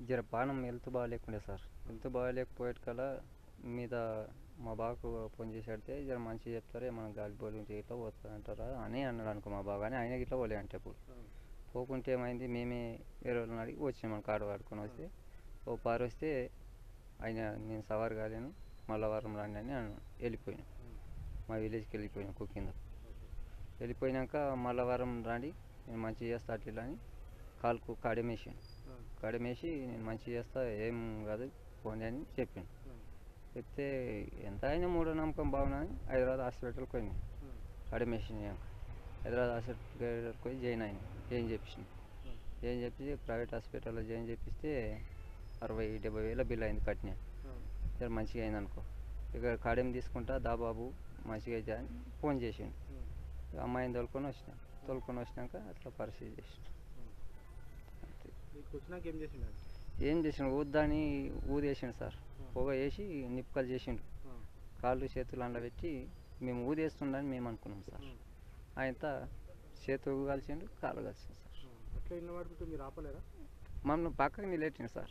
జర పానం హెల్త్ బాగాలేకుండే సార్ హెల్త్ బాగాలేకపోయేటి కల్లా మీద మా బావకు ఫోన్ చేసి అడితే జర మంచిగా చెప్తారే మనం గాలి బోలు ఇట్లా పోతుంది అంటారా అని అన్నాడు అనుకో మా బావ కానీ ఆయన ఇట్లా పోలే అంటే ఇప్పుడు పోకుంటే ఏమైంది మేమే వేరే వాళ్ళని అడిగి వచ్చినాం మన కాడ పడుకొని వస్తే ఓ పారు వస్తే ఆయన నేను సవారు కాలేను మళ్ళా వారం రండి అని అన్నాడు. వెళ్ళిపోయినాం మా విలేజ్కి వెళ్ళిపోయినాం కుకింగ్ వెళ్ళిపోయినాక మళ్ళా వారం రండి నేను మంచిగా చేస్తా అట్లా ఇలా అని కాలుకు కడమేసాను కడమేసి నేను మంచిగా చేస్తా ఏం కాదు ఫోన్ అని చెప్పాను చెప్తే ఎంత అయినా మూడో నమ్మకం బాగున్నా అని హైదరాబాద్ హాస్పిటల్కి పోయినాయి కడమేసిన హైదరాబాద్ హాస్పిటల్కి పోయి జాయిన్ అయినా జాయిన్ చేపించింది జాయిన్ చెప్పి ప్రైవేట్ హాస్పిటల్లో జాయిన్ చేపిస్తే అరవై డెబ్బై వేల బిల్ అయింది కట్టిన సరే మంచిగా అయింది అనుకో ఇక కాడేం తీసుకుంటా దా బాబు మంచిగా అయితే అని ఫోన్ చేసిండు ఇక అమ్మాయిని తోలుకొని వచ్చిన తోలుకొని వచ్చినాక అట్లా పరిస్థితి చేసిన అంతే మీకు వచ్చినాక ఏం చేసిండు ఆయన? ఏం చేసిండు ఊద్దాని ఊదేసిండు సార్ పొగ వేసి నిప్పుకలు చేసిండు కాళ్ళు చేతులు అండ పెట్టి మేము ఊదేస్తుండని మేము అనుకున్నాం సార్ ఆయనతో చేతులు కలిసిండు కాళ్ళు కలిసిండు సార్ అట్లా ఇన్న వాడుతుంటే మీరు ఆపలేరా మమ్మల్ని పక్కకి నిలెట్టిండు సార్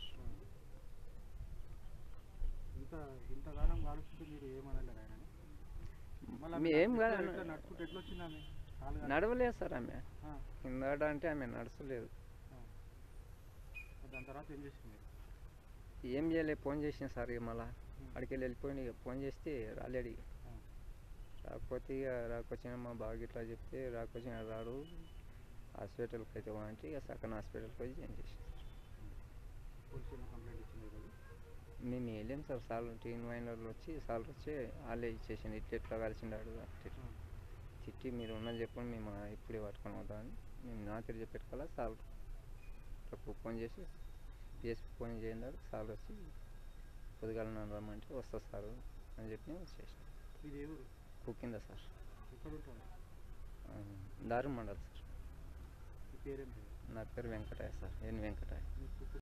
ఇంత ఇంతగానం కాలుస్తుంటే మీరు ఏమనలేరు ఆయన మీ ఏం కాదు అన్న. నడుచుకుంటే ఎట్లా వచ్చింది ఆమె కాలు కాలి- నడవలేదు సార్ ఆమె ఆ, కిందట అంటే ఆమె నడచలేదు ఆ. దాని తర్వాత ఏం చేసింది మీరు ఏం చేయలే ఫోన్ చేసిన సార్ ఇక మళ్ళా అడికి వెళ్ళిపోయింది ఇక ఫోన్ చేస్తే రాలేడు ఇక ఆ. రాకపోతే ఇక రాకొచ్చిన మా బాగా ఇట్లా చెప్తే రాకొచ్చిన రాడు హాస్పిటల్కి అయితే పో అంటే ఇక సకన్ హాస్పిటల్కి పోయి జాయిన్ చేసి పోలీస్ స్టేషన్ కంప్లైంట్ ఇచ్చింది ఈరోజు మేము వెళ్ళాం సార్ సార్లు టీన్ వైన్ వాళ్ళు వచ్చి సార్లు వచ్చి వాళ్ళే ఇచ్చేసింది ఇట్లా ఎట్లా కలిసిండాడు అంటే ఆ. తిట్టి మీరు ఉన్నది చెప్పండి మేము ఇప్పుడే పట్టుకొని పోతామని మేము నా తిరిగి చెప్పేట్టుకల్లా సార్ ఫోన్ చేసి పిఎస్పి ఫోన్ చేయండి సార్ వచ్చి పొద్దుగాల నన్ను రమ్మంటే వస్తా సార్ అని చెప్పి నేను వచ్చేసాను ఇది ఏ ఊరు కుకిందా సార్ ఎక్కడ ఉంటారు ఆ, దారుణ మండల్ సార్ మీ పేరేంటి నా పేరు వెంకటయ్య సార్ ఎన్ వెంకటయ్య మీకు